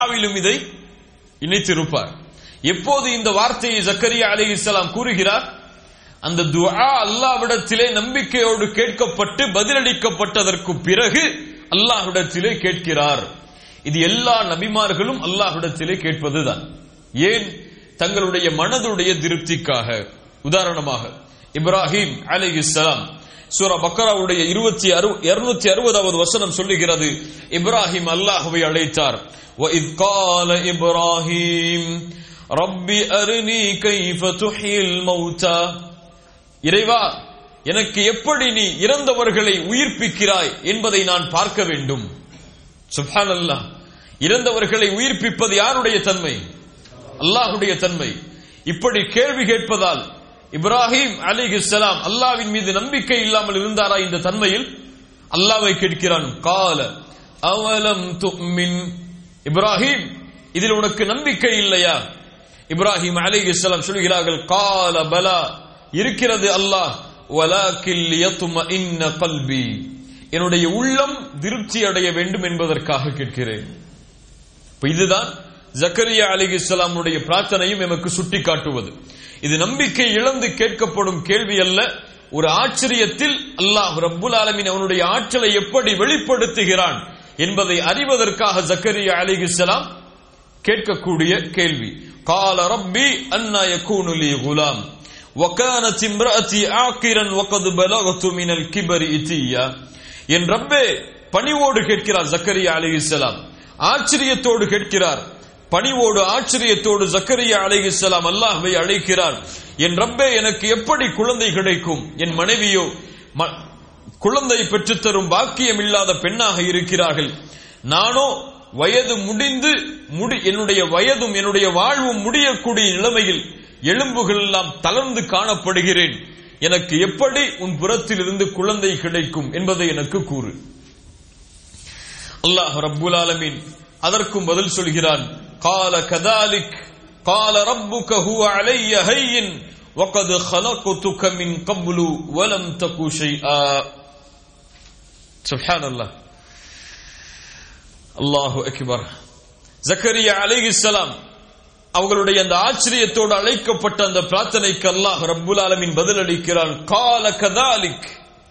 துஆவிலும் இதை இணைத்திருப்பார் எப்போது இந்த வார்த்தையை ஜக்கரியா அலைஹிஸ்ஸலாம் கூறுகிறார் அந்த துஆ அல்லாஹ்விடத்திலே நம்பிக்கையோடு கேட்கப்பட்டு பதிலளிக்கப்பட்டதற்கு பிறகு அல்லாஹ்விடத்திலே கேட்கிறார் இது எல்லா நபிமார்களும் அல்லாஹ்விடத்திலே கேட்பதுதான் ஏன் தங்களுடைய மனதுடைய திருப்திக்காக உதாரணமாக இப்ராஹிம் அலைஹிஸ்ஸலாம் சூரா பக்கராவுடைய இருபத்தி இருநூத்தி அறுபதாவது வசனம் சொல்லுகிறது இப்ராஹிம் அல்லாஹுவை அழைத்தார் وَإِذْ قَالَ إِبْرَاهِيمُ رَبِّ أَرِنِي كَيْفَ تُحْيِي الْمَوْتَى இறைவா எனக்கு எப்படி நீ இறந்தவர்களை உயிர்ப்பிக்கிறாய் என்பதை நான் பார்க்க வேண்டும் சுப்ஹான் அல்லாஹ் இறந்தவர்களை உயிர்ப்பிப்பது யாருடைய தன்மை அல்லாஹுடைய தன்மை இப்படி கேள்வி கேட்பதால் இப்ராஹிம் அலிஹிஸ்ஸலாம் அல்லாவின் மீது நம்பிக்கை இல்லாமல் இருந்தாரா இந்த தன்மையில் அல்லாவை கேட்கிறான் கால அவலம் துமின் இப்ராஹிம் இதில் உனக்கு நம்பிக்கை இல்லையா இப்ராஹிம் அலிஹிஸ்ஸலாம் சொல்கிறார்கள் கால பலா இருக்கிறது அல்லாஹ் வலாக்கில் யத்தும இன்ன கல்பி என்னுடைய உள்ளம் திருப்தி அடைய வேண்டும் என்பதற்காக கேட்கிறேன் இப்ப இதுதான் ஜக்கரியா அலிஹிஸ்ஸலாமுடைய பிரார்த்தனையும் எமக்கு சுட்டி காட்டுவது இது நம்பிக்கை இழந்து கேட்கப்படும் கேள்வி அல்ல ஒரு ஆச்சரியத்தில் அல்லாஹ் ரப்புல் ஆலமின் அவனுடைய ஆற்றலை எப்படி வெளிப்படுத்துகிறான் என்பதை அறிவதற்காக ஜக்கரியா அலிஹிஸ்ஸலாம் கேட்கக்கூடிய கேள்வி கால ரப்பி அன்னா யகூனு லி குலாம் وكانت امرأتي عاقرا وقد بلغت من الكبر إتيا என் ரப்பே பணிவோடு கேட்கிறார் ஜக்கரியா அலிஹிஸ்ஸலாம் ஆச்சரியத்தோடு கேட்கிறார் பணிவோடு ஆச்சரியத்தோடு ஜக்கரியா அலைஹிஸ்ஸலாம் அல்லாஹ்வை அழைக்கிறார் என் ரப்பே எனக்கு எப்படி குழந்தை கிடைக்கும் என் மனைவியோ ம- குழந்தை பெற்றுத்தரும் பாக்கியம் இல்லாத பெண்ணாக இருக்கிறார்கள் நானோ வயது முடிந்து முடி என்னுடைய வயதும் என்னுடைய வாழ்வும் முடியக்கூடிய நிலைமையில் எலும்புகள் எல்லாம் தளர்ந்து காணப்படுகிறேன் எனக்கு எப்படி உன் புறத்திலிருந்து குழந்தை கிடைக்கும் என்பதை எனக்கு கூறு அல்லாஹ் ரப்புல் ஆலமீன் அதற்கும் பதில் சொல்கிறான் قال كذلك قال ربك هو علي هين وقد خلقتك من قبل ولم تك شيئا سبحان الله الله اكبر ஜக்கரியா அலைஹிஸ்ஸலாம் அவர்களுடைய அந்த ஆச்சரியத்தோடு அழைக்கப்பட்ட அந்த பிரார்த்தனைக்கு அல்லாஹ் ரப்புல் ஆலமீன் பதிலளிக்கிறான் கால கதாலிக்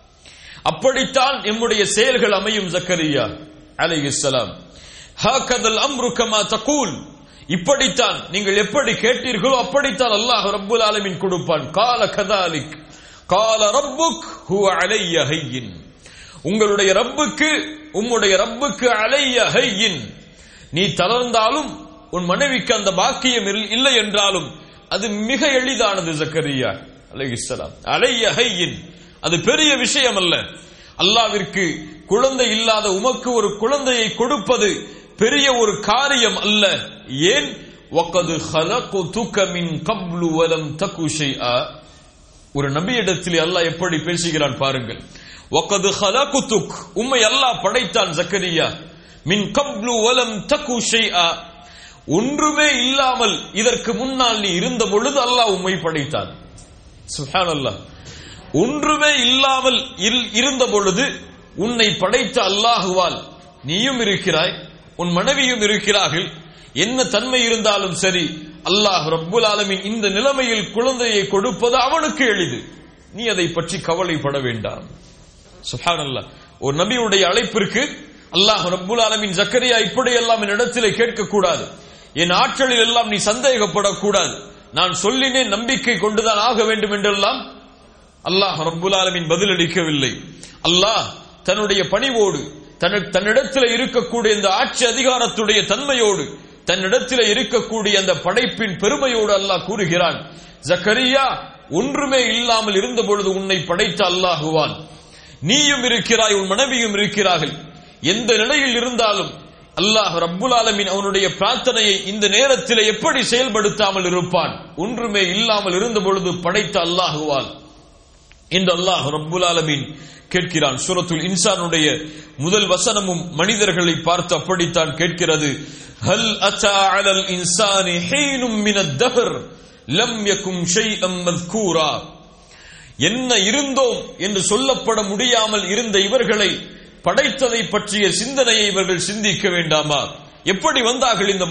அப்படித்தான் எம்முடைய செயல்கள் அமையும் ஜக்கரியா அலைஹிஸ்ஸலாம் ஹாகதல் அம்ரு கமா தகூல் இப்படித்தான் நீங்கள் எப்படி கேட்டீர்களோ அப்படித்தான் அல்லாஹ் ரப்புல் ஆலமீன் கொடுப்பான் கால கதாலிக் கால ரப்புக் ஹுவ அலைய ஹையின் உங்களுடைய ரப்புக்கு உம்முடைய ரப்புக்கு அலைய ஹையின் நீ தளர்ந்தாலும் உன் மனைவிக்கு அந்த பாக்கியம் இல்- இல்லை என்றாலும் அது மிக எளிதானது ஜக்கரியா அலைஹிஸ்ஸலாம் அலைய ஹையின் அது பெரிய விஷயம் அல்ல அல்லாவிற்கு குழந்தை இல்லாத உமக்கு ஒரு குழந்தையை கொடுப்பது பெரிய ஒரு காரியம் அல்ல ஏன் வகது خلقتك من قبل ولم تك شيئا ஒரு நபியிடத்தில் அல்லாஹ் எப்படி பேசுகிறான் பாருங்கள் வகது خلقتك உம்மை அல்லாஹ் படைத்தான் ஜக்கரியா மின் கப்லு வலம் தகு ஷைஆ ஒன்றுமே இல்லாமல் இதற்கு முன்னால் நீ இருந்த பொழுது அல்லாஹ் உம்மை படைத்தான் சுப்ஹானல்லாஹ் ஒன்றுமே இல்லாமல் இல்- இருந்த பொழுது உன்னை படைத்த அல்லாஹுவால் நீயும் இருக்கிறாய் உன் மனைவியும் இருக்கிறார்கள் என்ன தன்மை இருந்தாலும் சரி அல்லாஹ் ரப்புல் ஆலமீன் இந்த நிலைமையில் குழந்தையை கொடுப்பது அவனுக்கு எளிது நீ அதை பற்றி கவலைப்பட வேண்டாம் சுப்ஹானல்லாஹ் ஒரு நபியுடைய அழைப்பிற்கு அல்லாஹ் ரப்புல் ஆலமீன் ஜக்கரியா இப்படி எல்லாம் என் இடத்திலே கேட்கக்கூடாது என் ஆற்றலில் எல்லாம் நீ சந்தேகப்படக்கூடாது நான் சொல்லினேன் நம்பிக்கை கொண்டுதான் ஆக வேண்டும் என்றெல்லாம் அல்லாஹ் ரப்புல் ஆலமீன் பதிலளிக்கவில்லை அல்லாஹ் தன்னுடைய பணிவோடு தன் தன்னிடத்தில் இருக்கக்கூடிய இந்த ஆட்சி அதிகாரத்துடைய தன்மையோடு தன்னிடத்தில் இருக்கக்கூடிய அந்த படைப்பின் பெருமையோடு அல்லாஹ் கூறுகிறான் ஜக்கரியா ஒன்றுமே இல்லாமல் இருந்த பொழுது உன்னை படைத்த அல்லாஹுவான் நீயும் இருக்கிறாய் உன் மனைவியும் இருக்கிறார்கள் எந்த நிலையில் இருந்தாலும் அல்லாஹ் ரப்புல் ஆலமீன் அவனுடைய பிரார்த்தனையை இந்த நேரத்தில் எப்படி செயல்படுத்தாமல் இருப்பான் ஒன்றுமே இல்லாமல் இருந்த பொழுது படைத்த அல்லாஹுவான் என்று அல்லாஹ் ரப்புல் ஆலமீன் கேட்கிறான் சூரத்துல் இன்சானுடைய முதல் வசனமும் மனிதர்களை பார்த்து அப்படித்தான் கேட்கிறது ஹல் அத்தா அலல் இன்சானி ஹீனும் மினத் தஹர் லம் யகும் ஷைஅம் மذ்கூரா என்ன இருந்தோம் என்று சொல்லப்பட முடியாமல் இருந்த இவர்களை படைத்ததை பற்றிய சிந்தனையை இவர்கள் சிந்திக்க வேண்டாமா எப்படி வந்தார்கள் இந்த